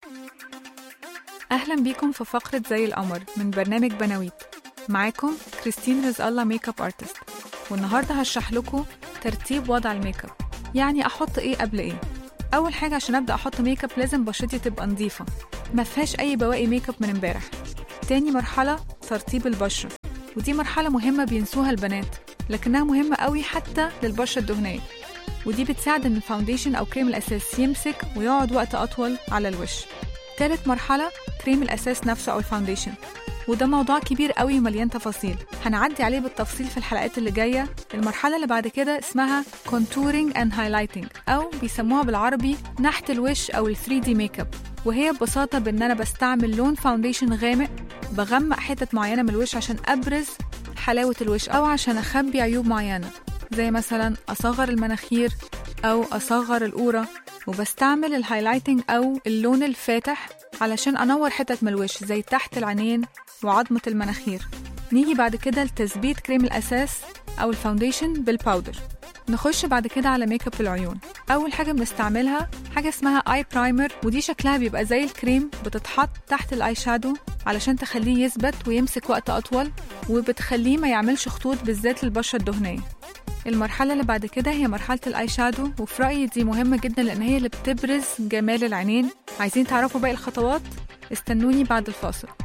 أهلا بيكم في فقرة زي القمر من برنامج بناويت معاكم كريستين رزق الله ميك اب ارتست والنهارده هشرح لكم ترتيب وضع الميك اب يعني احط ايه قبل ايه اول حاجه عشان ابدا احط ميك اب لازم بشرتي تبقى نظيفه ما فيهاش اي بواقي ميك اب من امبارح تاني مرحله ترطيب البشره ودي مرحله مهمه بينسوها البنات لكنها مهمه قوي حتى للبشره الدهنيه ودي بتساعد ان الفاونديشن او كريم الاساس يمسك ويقعد وقت اطول على الوش تالت مرحله كريم الاساس نفسه او الفاونديشن وده موضوع كبير قوي ومليان تفاصيل هنعدي عليه بالتفصيل في الحلقات اللي جايه المرحله اللي بعد كده اسمها contouring and highlighting او بيسموها بالعربي نحت الوش او ال 3 دي ميك اب وهي ببساطه بان انا بستعمل لون فاونديشن غامق بغمق حتت معينه من الوش عشان ابرز حلاوه الوش او عشان اخبي عيوب معينه زي مثلا اصغر المناخير او اصغر القوره وبستعمل الهايلايتنج او اللون الفاتح علشان انور حتت من الوش زي تحت العينين وعظمة المناخير نيجي بعد كده لتثبيت كريم الأساس أو الفاونديشن بالباودر نخش بعد كده على ميك اب العيون أول حاجة بنستعملها حاجة اسمها اي برايمر ودي شكلها بيبقى زي الكريم بتتحط تحت الاي شادو علشان تخليه يثبت ويمسك وقت أطول وبتخليه ما يعملش خطوط بالذات للبشرة الدهنية المرحلة اللي بعد كده هي مرحلة الاي شادو وفي رأيي دي مهمة جدا لأن هي اللي بتبرز جمال العينين عايزين تعرفوا باقي الخطوات استنوني بعد الفاصل